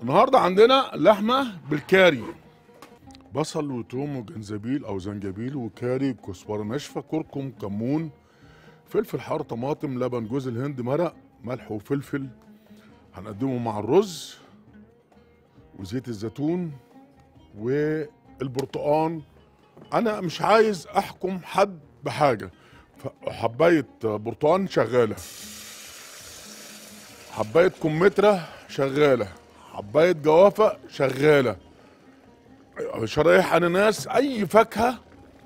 النهارده عندنا لحمه بالكاري بصل وتوم وجنزبيل او زنجبيل وكاري كزبره ناشفه كركم كمون فلفل حار طماطم لبن جوز الهند مرق ملح وفلفل هنقدمه مع الرز وزيت الزيتون والبرتقان انا مش عايز احكم حد بحاجه حبايه برتقان شغاله حبايه كمثرى شغاله حبايه جوافه شغاله شرايح اناناس اي فاكهه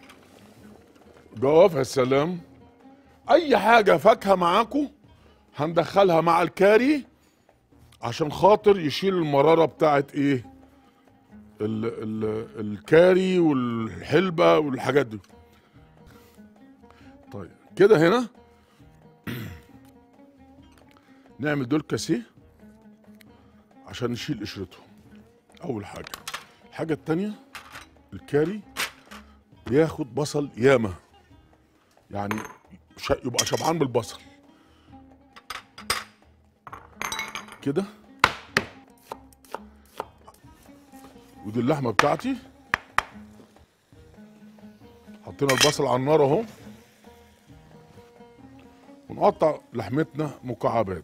جوافه السلام اي حاجه فاكهه معاكم هندخلها مع الكاري عشان خاطر يشيل المراره بتاعت ايه ال ال الكاري والحلبه والحاجات دي طيب كده هنا نعمل دول كاسيه عشان نشيل قشرته اول حاجه الحاجه التانية الكاري بياخد بصل ياما يعني ش- يبقى شبعان بالبصل كده ودي اللحمه بتاعتي حطينا البصل على النار اهو ونقطع لحمتنا مكعبات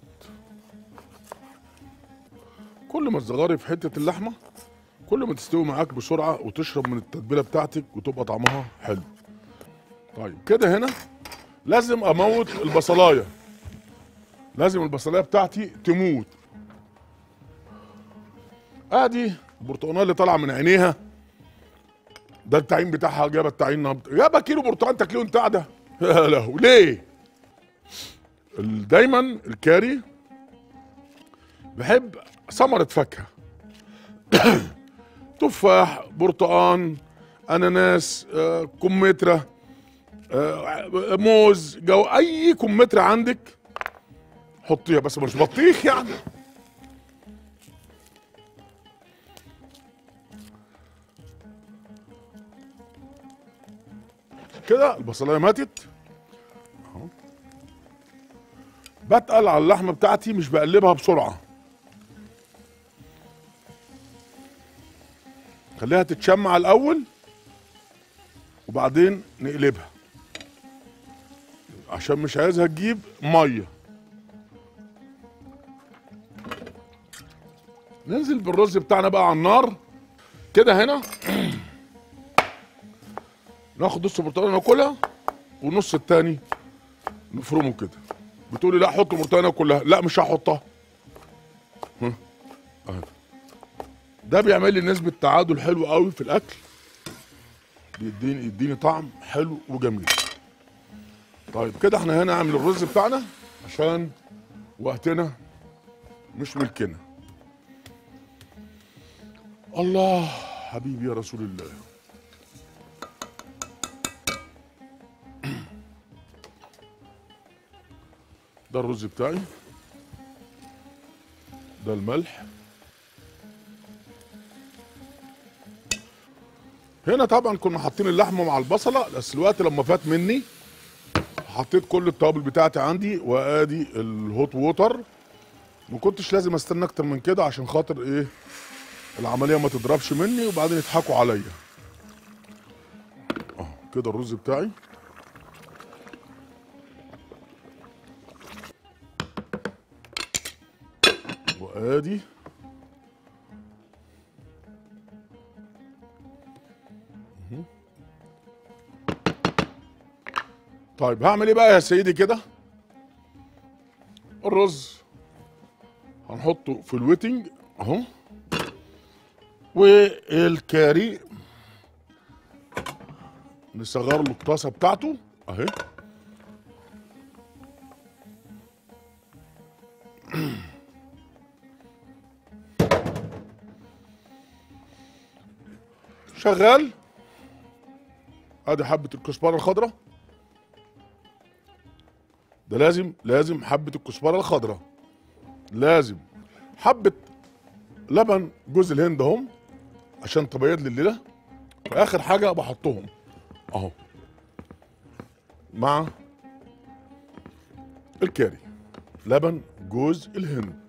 كل ما تصغري في حته اللحمه كل ما تستوي معاك بسرعه وتشرب من التتبيله بتاعتك وتبقى طعمها حلو طيب كده هنا لازم اموت البصلايه لازم البصلايه بتاعتي تموت ادي البرتقانيه اللي طالعه من عينيها ده التعيين بتاعها جابه التعيين نبض جابه كيلو برتقان تاكليه وانت قاعده يا لهوي ليه ال- دايما الكاري بحب ثمرة فاكهة تفاح برتقان اناناس آه، كمثرى آه، موز جو اي كمثرى عندك حطيها بس مش بطيخ يعني كده البصلايه ماتت أهو. بتقل على اللحمه بتاعتي مش بقلبها بسرعه خليها تتشمع الاول وبعدين نقلبها عشان مش عايزها تجيب ميه ننزل بالرز بتاعنا بقى على النار كده هنا ناخد نص برتقانه ناكلها والنص التاني نفرمه كده بتقولي لا حط البرتقانه كلها لا مش هحطها ها اهي ده بيعمل لي نسبه تعادل حلو قوي في الاكل بيديني يديني طعم حلو وجميل طيب كده احنا هنا عامل الرز بتاعنا عشان وقتنا مش ملكنا الله حبيبي يا رسول الله ده الرز بتاعي ده الملح هنا طبعا كنا حاطين اللحمه مع البصله بس الوقت لما فات مني حطيت كل التوابل بتاعتي عندي وادي الهوت ووتر ما كنتش لازم استنى اكتر من كده عشان خاطر ايه العمليه ما تضربش مني وبعدين يضحكوا عليا اه كده الرز بتاعي وادي مهم. طيب هعمل ايه بقى يا سيدي كده الرز هنحطه في الويتنج اهو والكاري نصغر له الطاسه بتاعته اهي شغال ادي حبه الكزبره الخضراء ده لازم لازم حبه الكزبره الخضراء لازم حبه لبن جوز الهند اهم عشان تبيض لي الليله واخر حاجه بحطهم اهو مع الكاري لبن جوز الهند